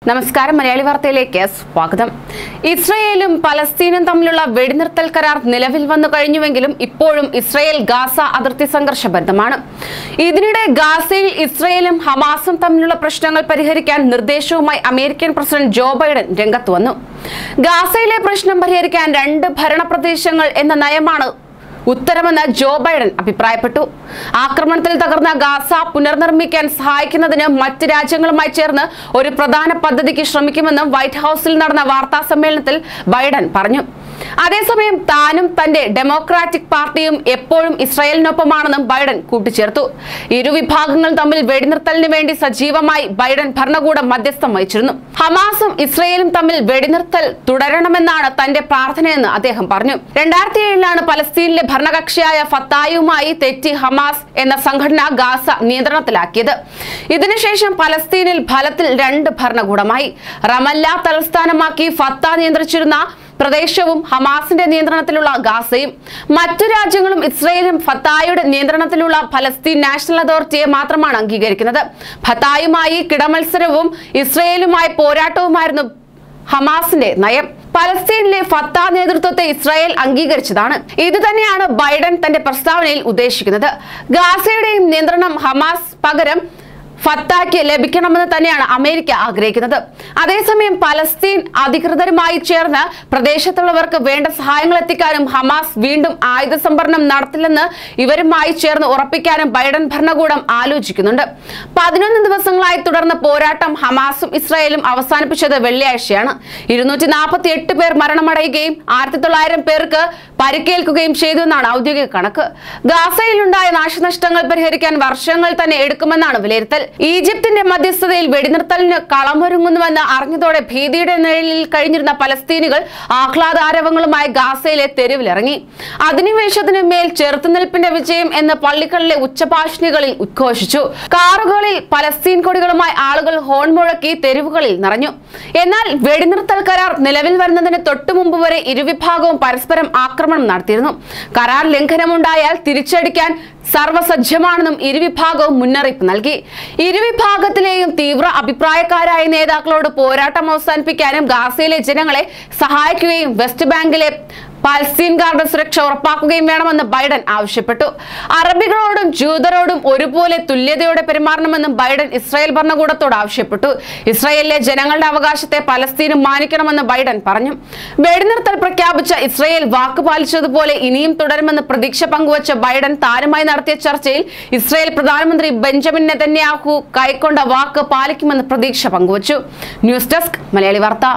നമസ്കാരം മലയാളി വാർത്തയിലേക്ക് സ്വാഗതം ഇസ്രയേലും പലസ്തീനും തമ്മിലുള്ള വെടിനിർത്തൽ കരാർ നിലവിൽ വന്നു കഴിഞ്ഞുവെങ്കിലും ഇപ്പോഴും ഇസ്രയേൽ ഗാസ അതിർത്തി സംഘർഷബദ്ധമാണ് ഇതിനിടെ ഗാസയിൽ ഇസ്രയേലും ഹമാസും തമ്മിലുള്ള പ്രശ്നങ്ങൾ പരിഹരിക്കാൻ നിർദ്ദേശവുമായി അമേരിക്കൻ പ്രസിഡന്റ് ജോ ബൈഡൻ രംഗത്ത് വന്നു ഗാസയിലെ പ്രശ്നം പരിഹരിക്കാൻ രണ്ട് ഭരണപ്രദേശങ്ങൾ എന്ന നയമാണ് ഉത്തരമെന്ന് ജോ ബൈഡൻ അഭിപ്രായപ്പെട്ടു ആക്രമണത്തിൽ തകർന്ന ഗാസ പുനർനിർമ്മിക്കാൻ സഹായിക്കുന്നതിന് മറ്റ് രാജ്യങ്ങളുമായി ചേർന്ന് ഒരു പ്രധാന പദ്ധതിക്ക് ശ്രമിക്കുമെന്നും വൈറ്റ് ഹൌസിൽ നടന്ന വാർത്താ സമ്മേളനത്തിൽ ബൈഡൻ പറഞ്ഞു അതേസമയം താനും തന്റെ ഡെമോക്രാറ്റിക് പാർട്ടിയും എപ്പോഴും ഇസ്രായേലിനൊപ്പമാണെന്നും ബൈഡൻ കൂട്ടിച്ചേർത്തു ഇരു വിഭാഗങ്ങൾ തമ്മിൽ വെടിനിർത്തലിന് വേണ്ടി സജീവമായി ബൈഡൻ ഭരണകൂടം മധ്യസ്ഥം വഹിച്ചിരുന്നു ഹമാസും ഇസ്രയേലും തമ്മിൽ വെടിനിർത്തൽ തുടരണമെന്നാണ് തന്റെ പ്രാർത്ഥനയെന്ന് അദ്ദേഹം പറഞ്ഞു രണ്ടായിരത്തി ഏഴിലാണ് പലസ്തീനിലെ ഭരണകക്ഷിയായ ഫത്തായുമായി തെറ്റി ഹമാസ് എന്ന സംഘടന ഗാസ നിയന്ത്രണത്തിലാക്കിയത് ഇതിനുശേഷം പലസ്തീനിൽ ഫലത്തിൽ രണ്ട് ഭരണകൂടമായി റമല്ല തലസ്ഥാനമാക്കി ഫത്ത നിയന്ത്രിച്ചിരുന്ന പ്രദേശവും ഹമാസിന്റെ നിയന്ത്രണത്തിലുള്ള ഗാസയും മറ്റു രാജ്യങ്ങളും ഇസ്രയേലും ഫത്തായുടെ നിയന്ത്രണത്തിലുള്ള ഫലസ്തീൻ നാഷണൽ അതോറിറ്റിയെ മാത്രമാണ് അംഗീകരിക്കുന്നത് ഫത്തായുമായി കിടമത്സരവും ഇസ്രയേലുമായി പോരാട്ടവുമായിരുന്നു ഹമാസിന്റെ നയം പലസ്തീനിലെ ഫത്ത നേതൃത്വത്തെ ഇസ്രായേൽ അംഗീകരിച്ചതാണ് ഇത് തന്നെയാണ് ബൈഡൻ തന്റെ പ്രസ്താവനയിൽ ഉദ്ദേശിക്കുന്നത് ഗാസയുടെയും നിയന്ത്രണം ഹമാസ് പകരം ഫത്താക്ക് ലഭിക്കണമെന്ന് തന്നെയാണ് അമേരിക്ക ആഗ്രഹിക്കുന്നത് അതേസമയം പലസ്തീൻ അധികൃതരുമായി ചേർന്ന് പ്രദേശത്തുള്ളവർക്ക് വേണ്ട സഹായങ്ങൾ എത്തിക്കാനും ഹമാസ് വീണ്ടും ആയുധ സംഭരണം നടത്തില്ലെന്ന് ഇവരുമായി ചേർന്ന് ഉറപ്പിക്കാനും ബൈഡൻ ഭരണകൂടം ആലോചിക്കുന്നുണ്ട് പതിനൊന്ന് ദിവസങ്ങളായി തുടർന്ന പോരാട്ടം ഹമാസും ഇസ്രായേലും അവസാനിപ്പിച്ചത് വെള്ളിയാഴ്ചയാണ് ഇരുന്നൂറ്റി നാൽപ്പത്തി എട്ട് പേർ മരണമടയുകയും ആയിരത്തി തൊള്ളായിരം പേർക്ക് പരിക്കേൽക്കുകയും ചെയ്തു എന്നാണ് ഔദ്യോഗിക കണക്ക് ഗാസയിലുണ്ടായ നാശനഷ്ടങ്ങൾ പരിഹരിക്കാൻ വർഷങ്ങൾ തന്നെ എടുക്കുമെന്നാണ് വിലയിരുത്തൽ ഈജിപ്തിന്റെ മധ്യസ്ഥതയിൽ വെടിനിർത്തലിന് കളമൊരുങ്ങുന്നുവെന്ന് അറിഞ്ഞതോടെ ഭീതിയുടെ നിഴലിൽ കഴിഞ്ഞിരുന്ന പലസ്തീനികൾ ആഹ്ലാദാരവങ്ങളുമായി ഗാസയിലെ തെരുവിലിറങ്ങി അധിനിവേശത്തിന് മേൽ ചെറുത്തുനിൽപ്പിന്റെ വിജയം എന്ന് പള്ളികളിലെ ഉച്ചഭാഷണികളിൽ ഉദ്ഘോഷിച്ചു കാറുകളിൽ പലസ്തീൻ കൊടികളുമായി ആളുകൾ ഹോൺ മുഴക്കി തെരുവുകളിൽ നിറഞ്ഞു എന്നാൽ വെടിനിർത്തൽ കരാർ നിലവിൽ വരുന്നതിന് തൊട്ടു മുമ്പ് വരെ ഇരുവിഭാഗവും പരസ്പരം ആക്രമണം നടത്തിയിരുന്നു കരാർ ലംഘനമുണ്ടായാൽ തിരിച്ചടിക്കാൻ സർവസജ്ജമാണെന്നും ഇരുവിഭാഗവും മുന്നറിയിപ്പ് നൽകി ഇരുവിഭാഗത്തിലെയും തീവ്ര അഭിപ്രായക്കാരായ നേതാക്കളോട് പോരാട്ടം അവസാനിപ്പിക്കാനും ഗാസയിലെ ജനങ്ങളെ സഹായിക്കുകയും വെസ്റ്റ് ബാങ്കിലെ പലസ്തീൻകാരുടെ സുരക്ഷ ഉറപ്പാക്കുകയും വേണമെന്ന് ബൈഡൻ ആവശ്യപ്പെട്ടു അറബികളോടും ജൂതരോടും ഒരുപോലെ തുല്യതയോടെ പെരുമാറണമെന്നും ബൈഡൻ ഇസ്രായേൽ ഭരണകൂടത്തോട് ആവശ്യപ്പെട്ടു ഇസ്രായേലിലെ ജനങ്ങളുടെ അവകാശത്തെ പലസ്തീനും മാനിക്കണമെന്ന് ബൈഡൻ പറഞ്ഞു വെടിനിർത്തൽ പ്രഖ്യാപിച്ച ഇസ്രായേൽ വാക്ക് പാലിച്ചതുപോലെ ഇനിയും തുടരുമെന്ന് പ്രതീക്ഷ പങ്കുവച്ച ബൈഡൻ താനുമായി നടത്തിയ ചർച്ചയിൽ ഇസ്രായേൽ പ്രധാനമന്ത്രി ബെഞ്ചമിൻ നെതന്യാഹു കൈക്കൊണ്ട വാക്ക് പാലിക്കുമെന്ന് പ്രതീക്ഷ പങ്കുവച്ചു ന്യൂസ് ഡെസ്ക് മലയാളി വാർത്ത